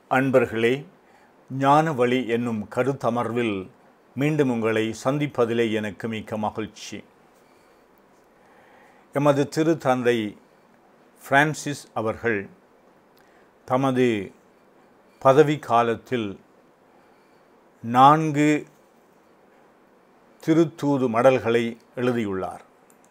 அன்பர்களே ஞான வழி என்னும் கருத்தமர்வில் மீண்டும் உங்களை சந்திப்பதிலே எனக்கு மிக்க மகிழ்ச்சி எமது திருத்தந்தை பிரான்சிஸ் அவர்கள் தமது பதவி காலத்தில் நான்கு திருத்தூது மடல்களை எழுதியுள்ளார்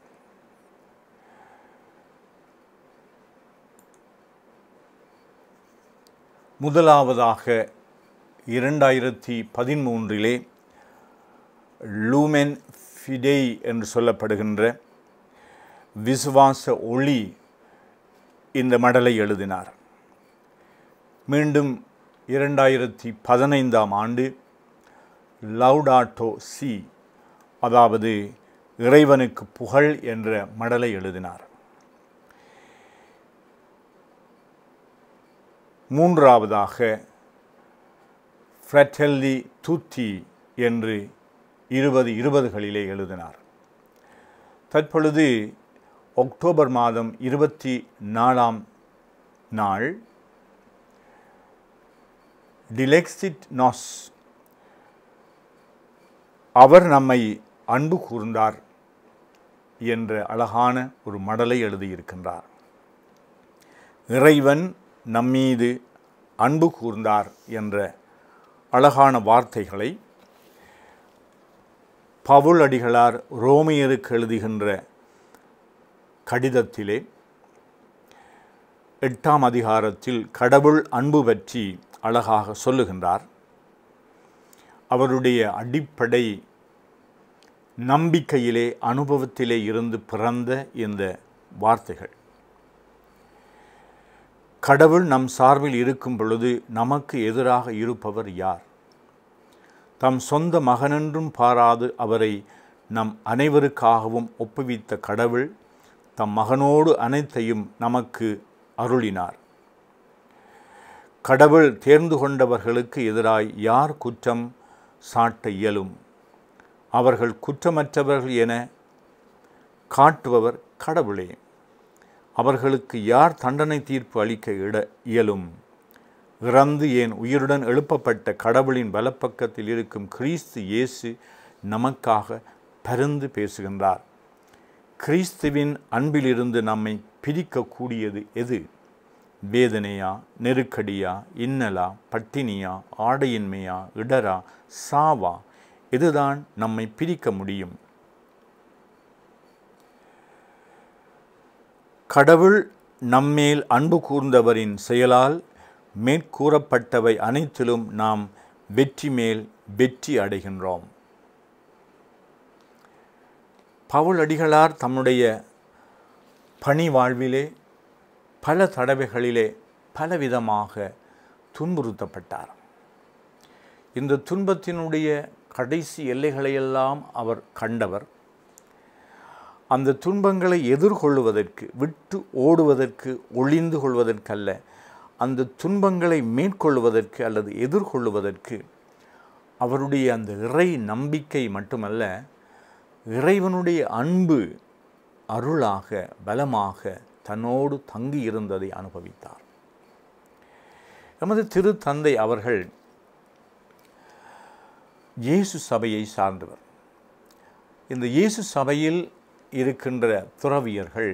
முதலாவதாக இரண்டாயிரத்தி பதிமூன்றிலே லூமென் ஃபிடெய் என்று சொல்லப்படுகின்ற விசுவாச ஒளி இந்த மடலை எழுதினார் மீண்டும் இரண்டாயிரத்தி பதினைந்தாம் ஆண்டு லவுடாட்டோ சி அதாவது இறைவனுக்கு புகழ் என்ற மடலை எழுதினார் மூன்றாவதாக ஃப்ரெட்டெல்லி தூத்தி என்று இருபது இருபதுகளிலே எழுதினார் தற்பொழுது அக்டோபர் மாதம் இருபத்தி நாலாம் நாள் டிலெக்சிட் நாஸ் அவர் நம்மை அன்பு கூர்ந்தார் என்ற அழகான ஒரு மடலை எழுதியிருக்கின்றார் இறைவன் நம்மீது அன்பு கூர்ந்தார் என்ற அழகான வார்த்தைகளை பவுல் அடிகளார் ரோமியருக்கு எழுதுகின்ற கடிதத்திலே எட்டாம் அதிகாரத்தில் கடவுள் அன்பு பற்றி அழகாக சொல்லுகின்றார் அவருடைய அடிப்படை நம்பிக்கையிலே அனுபவத்திலே இருந்து பிறந்த இந்த வார்த்தைகள் கடவுள் நம் சார்பில் இருக்கும் பொழுது நமக்கு எதிராக இருப்பவர் யார் தம் சொந்த மகனென்றும் பாராது அவரை நம் அனைவருக்காகவும் ஒப்புவித்த கடவுள் தம் மகனோடு அனைத்தையும் நமக்கு அருளினார் கடவுள் தேர்ந்து கொண்டவர்களுக்கு எதிராய் யார் குற்றம் சாட்ட இயலும் அவர்கள் குற்றமற்றவர்கள் என காட்டுபவர் கடவுளே அவர்களுக்கு யார் தண்டனை தீர்ப்பு அளிக்க இட இயலும் இறந்து ஏன் உயிருடன் எழுப்பப்பட்ட கடவுளின் வலப்பக்கத்தில் இருக்கும் கிறிஸ்து இயேசு நமக்காக பருந்து பேசுகின்றார் கிறிஸ்துவின் அன்பிலிருந்து நம்மை பிரிக்கக்கூடியது எது வேதனையா நெருக்கடியா இன்னலா பட்டினியா ஆடையின்மையா இடரா சாவா இதுதான் நம்மை பிரிக்க முடியும் கடவுள் நம்மேல் அன்பு கூர்ந்தவரின் செயலால் மேற்கூறப்பட்டவை அனைத்திலும் நாம் வெற்றி மேல் வெற்றி அடைகின்றோம் பவுல் அடிகளார் தம்முடைய பணி வாழ்விலே பல தடவைகளிலே பலவிதமாக துன்புறுத்தப்பட்டார் இந்த துன்பத்தினுடைய கடைசி எல்லைகளையெல்லாம் அவர் கண்டவர் அந்த துன்பங்களை எதிர்கொள்வதற்கு விட்டு ஓடுவதற்கு ஒளிந்து கொள்வதற்கல்ல அந்த துன்பங்களை மேற்கொள்வதற்கு அல்லது எதிர்கொள்வதற்கு அவருடைய அந்த இறை நம்பிக்கை மட்டுமல்ல இறைவனுடைய அன்பு அருளாக பலமாக தன்னோடு தங்கி இருந்ததை அனுபவித்தார் எமது திருத்தந்தை அவர்கள் இயேசு சபையை சார்ந்தவர் இந்த இயேசு சபையில் இருக்கின்ற துறவியர்கள்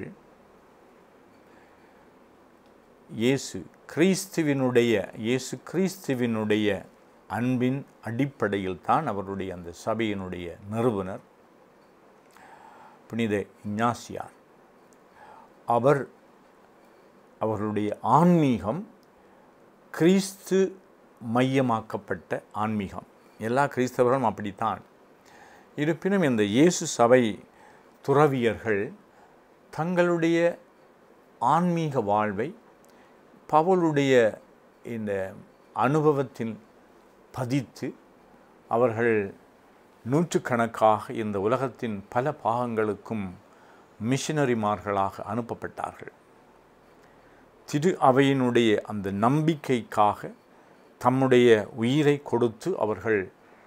இயேசு கிறிஸ்துவினுடைய இயேசு கிறிஸ்துவினுடைய அன்பின் அடிப்படையில் தான் அவருடைய அந்த சபையினுடைய நிறுவனர் புனித இஞ்ஞாசியார் அவர் அவருடைய ஆன்மீகம் கிறிஸ்து மையமாக்கப்பட்ட ஆன்மீகம் எல்லா கிறிஸ்தவர்களும் அப்படித்தான் இருப்பினும் இந்த இயேசு சபை துறவியர்கள் தங்களுடைய ஆன்மீக வாழ்வை பவுலுடைய இந்த அனுபவத்தில் பதித்து அவர்கள் நூற்றுக்கணக்காக இந்த உலகத்தின் பல பாகங்களுக்கும் மிஷினரிமார்களாக அனுப்பப்பட்டார்கள் திரு அவையினுடைய அந்த நம்பிக்கைக்காக தம்முடைய உயிரை கொடுத்து அவர்கள்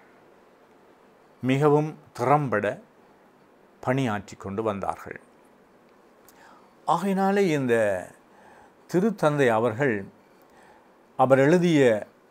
மிகவும் திறம்பட பணியாற்றி கொண்டு வந்தார்கள் ஆகையினாலே இந்த திருத்தந்தை அவர்கள் அவர் எழுதிய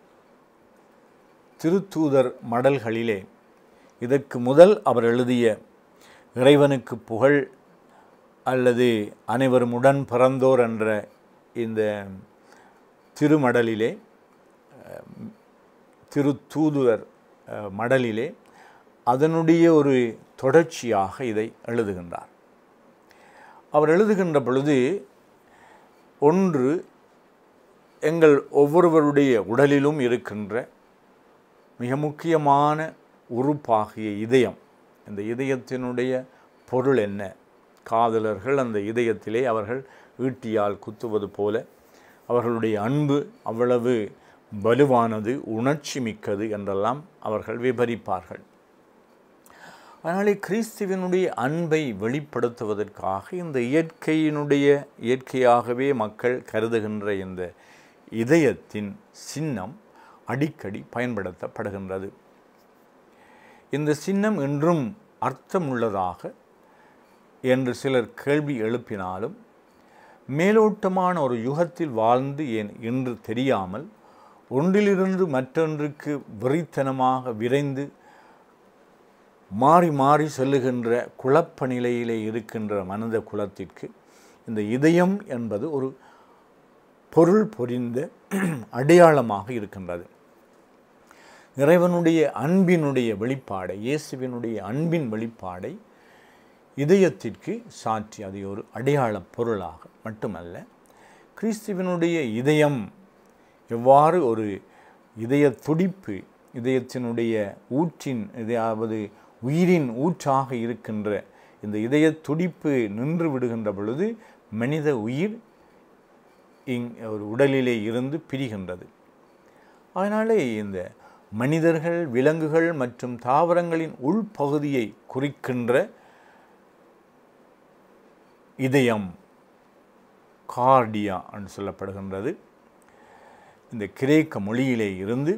திருத்தூதர் மடல்களிலே இதற்கு முதல் அவர் எழுதிய இறைவனுக்கு புகழ் அல்லது அனைவரும் உடன் பிறந்தோர் என்ற இந்த திருமடலிலே அஹ், திருத்தூதுவர் அஹ், மடலிலே அதனுடைய ஒரு தொடர்ச்சியாக இதை எழுதுகின்றார் அவர் எழுதுகின்ற பொழுது ஒன்று எங்கள் ஒவ்வொருவருடைய உடலிலும் இருக்கின்ற மிக முக்கியமான உறுப்பாகிய இதயம் இந்த இதயத்தினுடைய பொருள் என்ன காதலர்கள் அந்த இதயத்திலே அவர்கள் ஈட்டியால் குத்துவது போல அவர்களுடைய அன்பு அவ்வளவு வலுவானது உணர்ச்சி மிக்கது என்றெல்லாம் அவர்கள் விபரிப்பார்கள் அதனாலே கிறிஸ்துவனுடைய அன்பை வெளிப்படுத்துவதற்காக இந்த இயற்கையினுடைய இயற்கையாகவே மக்கள் கருதுகின்ற இந்த இதயத்தின் சின்னம் அடிக்கடி பயன்படுத்தப்படுகின்றது இந்த சின்னம் இன்றும் அர்த்தமுள்ளதாக என்று சிலர் கேள்வி எழுப்பினாலும் மேலோட்டமான ஒரு யுகத்தில் வாழ்ந்து ஏன் என்று தெரியாமல் ஒன்றிலிருந்து மற்றொன்றுக்கு வெறித்தனமாக விரைந்து மாறி மாறி செல்லுகின்ற குழப்ப நிலையிலே இருக்கின்ற மனித குலத்திற்கு இந்த இதயம் என்பது ஒரு பொருள் பொரிந்த அடையாளமாக இருக்கின்றது இறைவனுடைய அன்பினுடைய வெளிப்பாடை இயேசுவினுடைய அன்பின் வெளிப்பாடை இதயத்திற்கு சாட்சி அது ஒரு அடையாள பொருளாக மட்டுமல்ல கிறிஸ்துவனுடைய இதயம் எவ்வாறு ஒரு இதய துடிப்பு இதயத்தினுடைய ஊற்றின் இதாவது உயிரின் ஊற்றாக இருக்கின்ற இந்த இதய துடிப்பு நின்று விடுகின்ற பொழுது மனித உயிர் இங் ஒரு உடலிலே இருந்து பிரிகின்றது அதனாலே இந்த மனிதர்கள் விலங்குகள் மற்றும் தாவரங்களின் உள்பகுதியை குறிக்கின்ற இதயம் கார்டியா என்று சொல்லப்படுகின்றது இந்த கிரேக்க மொழியிலே இருந்து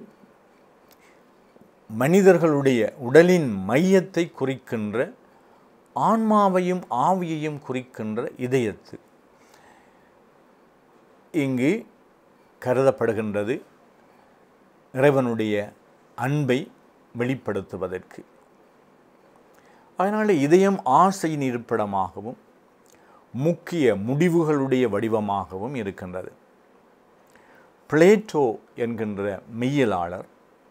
மனிதர்களுடைய உடலின் மையத்தை குறிக்கின்ற ஆன்மாவையும் ஆவியையும் குறிக்கின்ற இதயத்து இங்கு கருதப்படுகின்றது இறைவனுடைய அன்பை வெளிப்படுத்துவதற்கு அதனால் இதயம் ஆசையின் இருப்பிடமாகவும் முக்கிய முடிவுகளுடைய வடிவமாகவும் இருக்கின்றது பிளேட்டோ என்கின்ற மெய்யலாளர்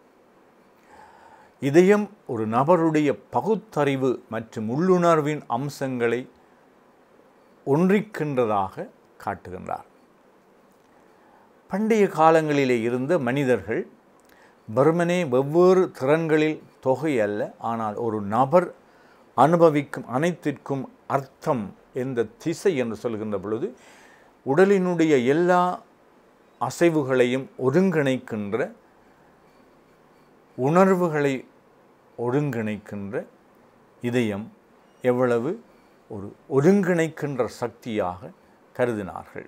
இதயம் ஒரு நபருடைய பகுத்தறிவு மற்றும் உள்ளுணர்வின் அம்சங்களை ஒன்றிக்கின்றதாக காட்டுகின்றார் பண்டைய காலங்களிலே இருந்த மனிதர்கள் வெறுமனே வெவ்வேறு திறன்களில் தொகை அல்ல ஆனால் ஒரு நபர் அனுபவிக்கும் அனைத்திற்கும் அர்த்தம் எந்த திசை என்று சொல்கின்ற பொழுது உடலினுடைய எல்லா அசைவுகளையும் ஒருங்கிணைக்கின்ற உணர்வுகளை ஒருங்கிணைக்கின்ற இதயம் எவ்வளவு ஒரு ஒருங்கிணைக்கின்ற சக்தியாக கருதினார்கள்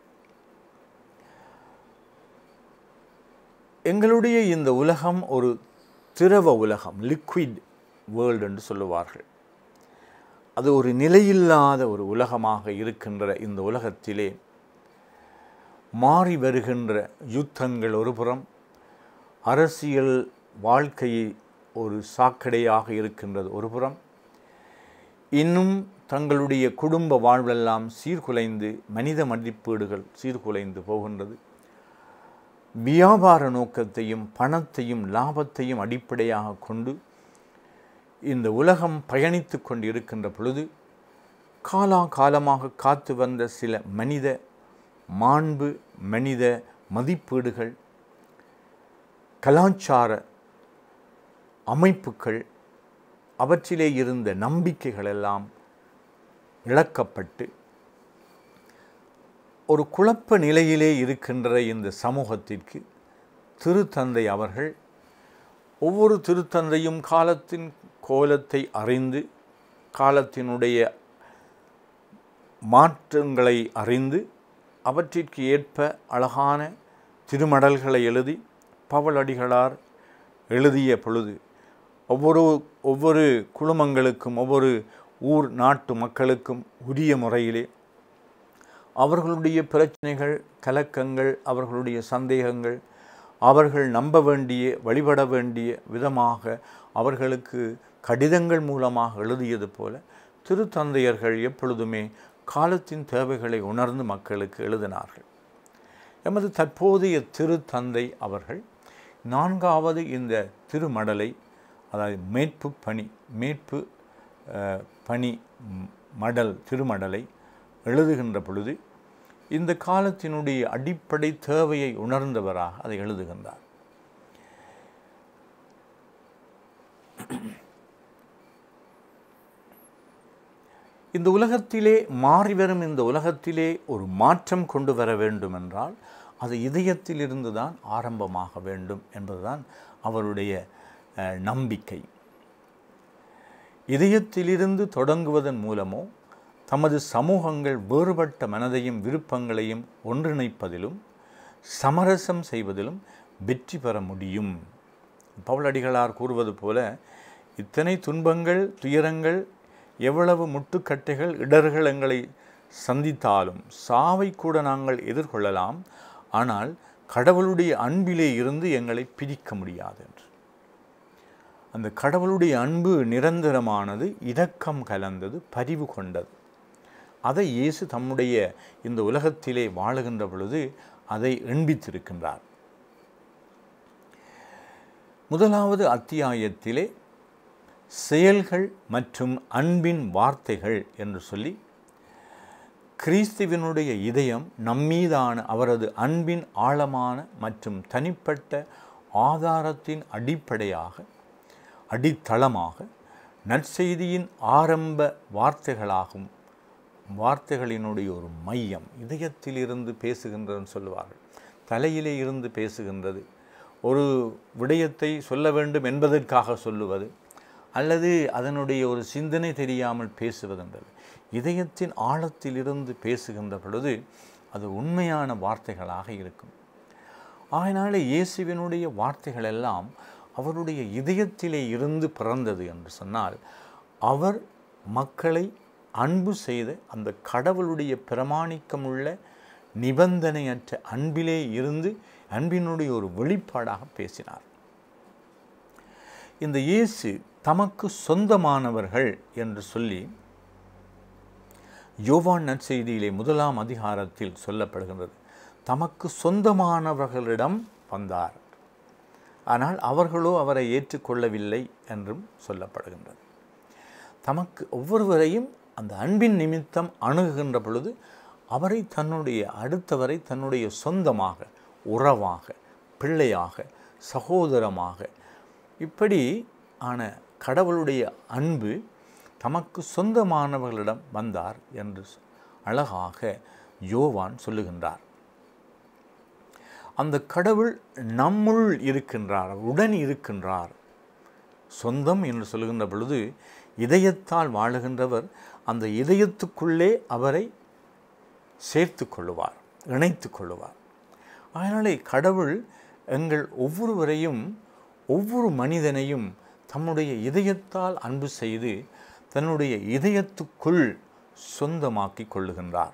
எங்களுடைய இந்த உலகம் ஒரு திரவ உலகம் லிக்விட் வேர்ல்டு என்று சொல்லுவார்கள் அது ஒரு நிலையில்லாத ஒரு உலகமாக இருக்கின்ற இந்த உலகத்திலே மாறி வருகின்ற யுத்தங்கள் ஒருபுறம் அரசியல் வாழ்க்கையை ஒரு சாக்கடையாக இருக்கின்றது ஒருபுறம் இன்னும் தங்களுடைய குடும்ப வாழ்வெல்லாம் சீர்குலைந்து மனித மதிப்பீடுகள் சீர்குலைந்து போகின்றது வியாபார நோக்கத்தையும் பணத்தையும் லாபத்தையும் அடிப்படையாக கொண்டு இந்த உலகம் பயணித்து கொண்டிருக்கின்ற பொழுது காலா காலமாக காத்து வந்த சில மனித மாண்பு மனித மதிப்பீடுகள் கலாச்சார அமைப்புகள் அவற்றிலே இருந்த நம்பிக்கைகள் எல்லாம் இழக்கப்பட்டு ஒரு குழப்ப நிலையிலே இருக்கின்ற இந்த சமூகத்திற்கு திருத்தந்தை அவர்கள் ஒவ்வொரு திருத்தந்தையும் காலத்தின் கோலத்தை அறிந்து காலத்தினுடைய மாற்றங்களை அறிந்து அவற்றிற்கு ஏற்ப அழகான திருமடல்களை எழுதி பவளடிகளார் எழுதிய பொழுது ஒவ்வொரு ஒவ்வொரு குழுமங்களுக்கும் ஒவ்வொரு ஊர் நாட்டு மக்களுக்கும் உரிய முறையிலே அவர்களுடைய பிரச்சனைகள் கலக்கங்கள் அவர்களுடைய சந்தேகங்கள் அவர்கள் நம்ப வேண்டிய வழிபட வேண்டிய விதமாக அவர்களுக்கு கடிதங்கள் மூலமாக எழுதியது போல திருத்தந்தையர்கள் எப்பொழுதுமே காலத்தின் தேவைகளை உணர்ந்து மக்களுக்கு எழுதினார்கள் எமது தற்போதைய திருத்தந்தை அவர்கள் நான்காவது இந்த திருமடலை அதாவது மேட்பு பணி மேட்பு அஹ், பணி ம், மடல் திருமடலை எழுதுகின்ற பொழுது இந்த காலத்தினுடைய அடிப்படை தேவையை உணர்ந்தவராக அதை எழுதுகின்றார் இந்த உலகத்திலே மாறி வரும் இந்த உலகத்திலே ஒரு மாற்றம் கொண்டு வர வேண்டும் என்றால் அது இதயத்திலிருந்து தான் ஆரம்பமாக வேண்டும் என்பதுதான் அவருடைய அஹ், நம்பிக்கை இதயத்திலிருந்து தொடங்குவதன் மூலமோ தமது சமூகங்கள் வேறுபட்ட மனதையும் விருப்பங்களையும் ஒன்றிணைப்பதிலும் சமரசம் செய்வதிலும் வெற்றி பெற முடியும் பவுலடிகளார் கூறுவது போல இத்தனை துன்பங்கள் துயரங்கள் எவ்வளவு முட்டுக்கட்டைகள் இடர்கள் எங்களை சந்தித்தாலும் சாவை கூட நாங்கள் எதிர்கொள்ளலாம் ஆனால் கடவுளுடைய அன்பிலே இருந்து எங்களை பிரிக்க முடியாது என்று அந்த கடவுளுடைய அன்பு நிரந்தரமானது இரக்கம் கலந்தது பரிவு கொண்டது அதை இயேசு தம்முடைய இந்த உலகத்திலே வாழுகின்ற பொழுது அதை எண்பித்திருக்கின்றார் முதலாவது அத்தியாயத்திலே செயல்கள் மற்றும் அன்பின் வார்த்தைகள் என்று சொல்லி கிறிஸ்துவினுடைய இதயம் நம்மீதான அவரது அன்பின் ஆழமான மற்றும் தனிப்பட்ட ஆதாரத்தின் அடிப்படையாக அடித்தளமாக நற்செய்தியின் ஆரம்ப வார்த்தைகளாகும் வார்த்தைகளினுடைய ஒரு மையம் இதயத்திலிருந்து பேசுகின்றதுன்னு சொல்லுவார்கள் தலையிலே இருந்து பேசுகின்றது ஒரு விடயத்தை சொல்ல வேண்டும் என்பதற்காக சொல்லுவது அல்லது அதனுடைய ஒரு சிந்தனை தெரியாமல் பேசுவதென்றது இதயத்தின் ஆழத்திலிருந்து பேசுகின்ற பொழுது அது உண்மையான வார்த்தைகளாக இருக்கும் ஆகினாலே இயேசுவினுடைய வார்த்தைகள் எல்லாம் அவருடைய இதயத்திலே இருந்து பிறந்தது என்று சொன்னால் அவர் மக்களை அன்பு செய்த அந்த கடவுளுடைய பிரமாணிக்கமுள்ள நிபந்தனையற்ற அன்பிலே இருந்து அன்பினுடைய ஒரு வெளிப்பாடாக பேசினார் இந்த இயேசு தமக்கு சொந்தமானவர்கள் என்று சொல்லி யோவான் நற்செய்தியிலே முதலாம் அதிகாரத்தில் சொல்லப்படுகின்றது தமக்கு சொந்தமானவர்களிடம் வந்தார் ஆனால் அவர்களோ அவரை ஏற்றுக்கொள்ளவில்லை என்றும் சொல்லப்படுகின்றது தமக்கு ஒவ்வொருவரையும் அந்த அன்பின் நிமித்தம் அணுகுகின்ற பொழுது அவரை தன்னுடைய அடுத்தவரை தன்னுடைய சொந்தமாக உறவாக பிள்ளையாக சகோதரமாக இப்படி ஆன கடவுளுடைய அன்பு தமக்கு சொந்தமானவர்களிடம் வந்தார் என்று அழகாக யோவான் சொல்லுகின்றார் அந்த கடவுள் நம்முள் இருக்கின்றார் உடன் இருக்கின்றார் சொந்தம் என்று சொல்லுகின்ற பொழுது இதயத்தால் வாழுகின்றவர் அந்த இதயத்துக்குள்ளே அவரை சேர்த்து கொள்ளுவார் இணைத்து கொள்ளுவார் அதனாலே கடவுள் எங்கள் ஒவ்வொருவரையும் ஒவ்வொரு மனிதனையும் தம்முடைய இதயத்தால் அன்பு செய்து தன்னுடைய இதயத்துக்குள் சொந்தமாக்கி கொள்ளுகின்றார்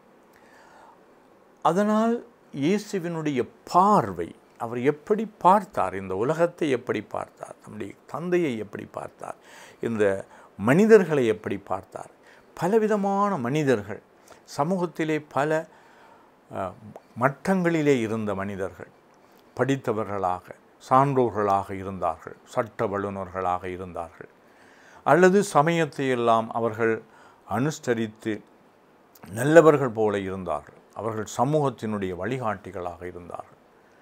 அதனால் இயேசுவினுடைய பார்வை அவர் எப்படி பார்த்தார் இந்த உலகத்தை எப்படி பார்த்தார் நம்முடைய தந்தையை எப்படி பார்த்தார் இந்த மனிதர்களை எப்படி பார்த்தார் பலவிதமான மனிதர்கள் சமூகத்திலே பல அஹ், மட்டங்களிலே இருந்த மனிதர்கள் படித்தவர்களாக சான்றோர்களாக இருந்தார்கள் சட்ட வல்லுநர்களாக இருந்தார்கள் அல்லது சமயத்தை எல்லாம் அவர்கள் அனுஷ்டரித்து நல்லவர்கள் போல இருந்தார்கள் அவர்கள் சமூகத்தினுடைய வழிகாட்டிகளாக இருந்தார்கள்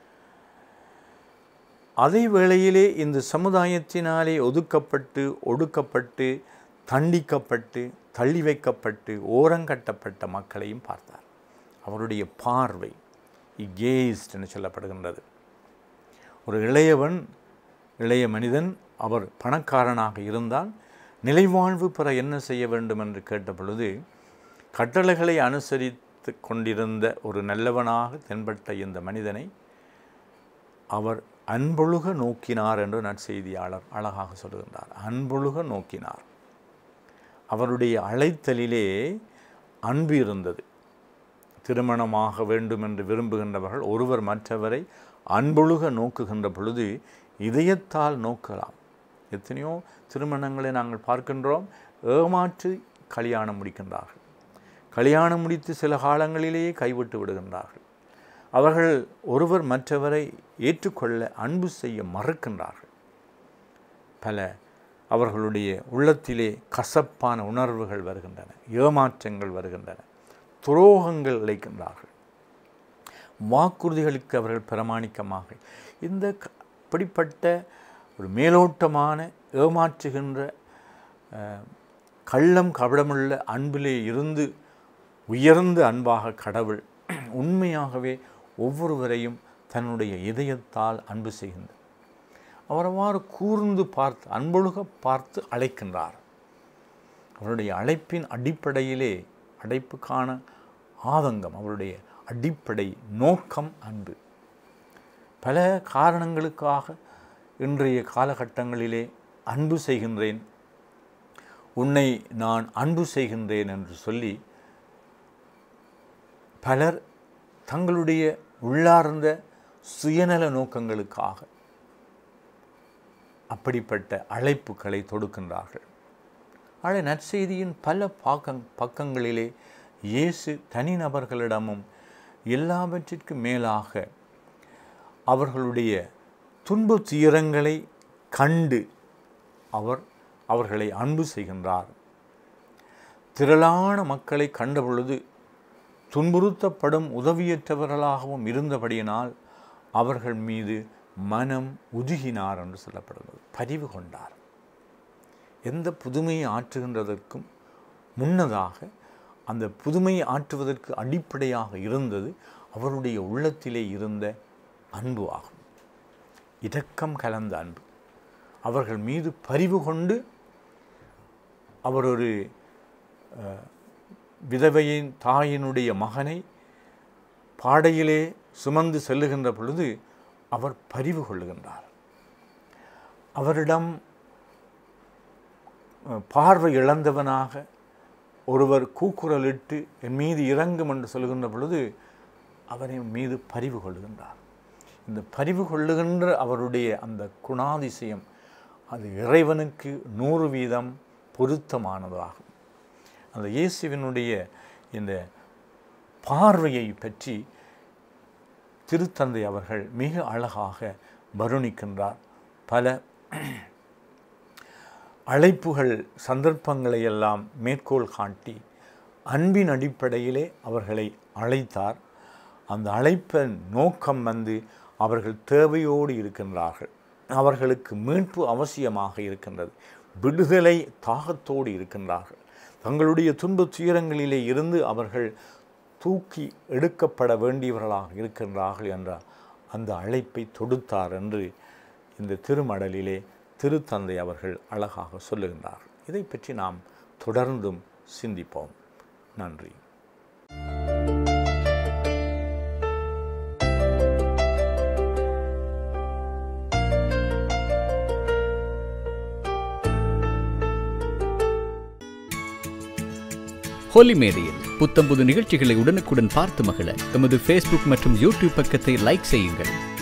அதே வேளையிலே இந்த சமுதாயத்தினாலே ஒதுக்கப்பட்டு ஒடுக்கப்பட்டு தண்டிக்கப்பட்டு தள்ளி வைக்கப்பட்டு ஓரங்கட்டப்பட்ட மக்களையும் பார்த்தார் அவருடைய பார்வை கேஸ்ட் என்று சொல்லப்படுகின்றது ஒரு இளையவன் இளைய மனிதன் அவர் பணக்காரனாக இருந்தால் நிலைவாழ்வு பெற என்ன செய்ய வேண்டும் என்று கேட்ட பொழுது கட்டளைகளை அனுசரித்து கொண்டிருந்த ஒரு நல்லவனாக தென்பட்ட இந்த மனிதனை அவர் அன்பொழுக நோக்கினார் என்று நற்செய்தியாளர் அழகாக சொல்லுகின்றார் அன்பொழுக நோக்கினார் அவருடைய அழைத்தலிலே அன்பு இருந்தது திருமணமாக வேண்டும் என்று விரும்புகின்றவர்கள் ஒருவர் மற்றவரை அன்பொழுக நோக்குகின்ற பொழுது இதயத்தால் நோக்கலாம் எத்தனையோ திருமணங்களை நாங்கள் பார்க்கின்றோம் ஏமாற்றி கல்யாணம் முடிக்கின்றார்கள் கல்யாணம் முடித்து சில காலங்களிலேயே கைவிட்டு விடுகின்றார்கள் அவர்கள் ஒருவர் மற்றவரை ஏற்றுக்கொள்ள அன்பு செய்ய மறுக்கின்றார்கள் பல அவர்களுடைய உள்ளத்திலே கசப்பான உணர்வுகள் வருகின்றன ஏமாற்றங்கள் வருகின்றன துரோகங்கள் இழைக்கின்றார்கள் வாக்குறுதிகளுக்கு அவர்கள் பிரமாணிக்கமாக இந்த க- இப்படிப்பட்ட ஒரு மேலோட்டமான ஏமாற்றுகின்ற அஹ், கள்ளம் கபடமுள்ள அன்பிலே இருந்து உயர்ந்த அன்பாக கடவுள் உண்மையாகவே ஒவ்வொருவரையும் தன்னுடைய இதயத்தால் அன்பு செய்கின்றார் அவர் அவ்வாறு கூர்ந்து பார்த்து அன்பொழுக பார்த்து அழைக்கின்றார் அவருடைய அழைப்பின் அடிப்படையிலே அழைப்புக்கான ஆதங்கம் அவருடைய அடிப்படை நோக்கம் அன்பு பல காரணங்களுக்காக இன்றைய காலகட்டங்களிலே அன்பு செய்கின்றேன் உன்னை நான் அன்பு செய்கின்றேன் என்று சொல்லி பலர் தங்களுடைய உள்ளார்ந்த சுயநல நோக்கங்களுக்காக அப்படிப்பட்ட அழைப்புகளை தொடுக்கின்றார்கள் ஆனால் நற்செய்தியின் பல பாக்கங் பக்கங்களிலே இயேசு தனிநபர்களிடமும் எல்லாவற்றிற்கும் மேலாக அவர்களுடைய துன்ப துயரங்களை கண்டு அவர் அவர்களை அன்பு செய்கின்றார் திரளான மக்களை கண்டபொழுது துன்புறுத்தப்படும் உதவியற்றவர்களாகவும் இருந்தபடியினால் அவர்கள் மீது மனம் உருகினார் என்று சொல்லப்படுகிறது பரிவு கொண்டார் எந்த புதுமையை ஆற்றுகின்றதற்கும் முன்னதாக அந்த புதுமையை ஆற்றுவதற்கு அடிப்படையாக இருந்தது அவருடைய உள்ளத்திலே இருந்த அன்பு ஆகும் இரக்கம் கலந்த அன்பு அவர்கள் மீது பரிவு கொண்டு அவர் ஒரு அஹ், விதவையின் தாயினுடைய மகனை பாடையிலே சுமந்து செல்லுகின்ற பொழுது அவர் பரிவு கொள்ளுகின்றார் அவரிடம் அஹ், பார்வை இழந்தவனாக ஒருவர் கூக்குரலிட்டு என் மீது இறங்கும் என்று சொல்லுகின்ற பொழுது அவரை மீது பரிவு கொள்ளுகின்றார் இந்த பரிவு கொள்ளுகின்ற அவருடைய அந்த குணாதிசயம் அது இறைவனுக்கு நூறு வீதம் பொருத்தமானதாகும் அந்த இயேசுவினுடைய இந்த பார்வையை பற்றி திருத்தந்தை அவர்கள் மிக அழகாக வருணிக்கின்றார் பல அழைப்புகள் சந்தர்ப்பங்களை எல்லாம் மேற்கோள் காட்டி அன்பின் அடிப்படையிலே அவர்களை அழைத்தார் அந்த அழைப்பின் நோக்கம் வந்து அவர்கள் தேவையோடு இருக்கின்றார்கள் அவர்களுக்கு மீட்பு அவசியமாக இருக்கின்றது விடுதலை தாகத்தோடு இருக்கின்றார்கள் தங்களுடைய துன்ப துயரங்களிலே இருந்து அவர்கள் தூக்கி எடுக்கப்பட வேண்டியவர்களாக இருக்கின்றார்கள் என்ற அந்த அழைப்பை தொடுத்தார் என்று இந்த திருமடலிலே திருத்தந்தை அவர்கள் அழகாக சொல்லுகின்றார்கள் இதை பற்றி நாம் தொடர்ந்தும் சிந்திப்போம் நன்றி ஹோலி மேடையில் புத்தம்புது நிகழ்ச்சிகளை உடனுக்குடன் பார்த்து மகிழ எமது ஃபேஸ்புக் மற்றும் யூடியூப் பக்கத்தை லைக் செய்யுங்கள்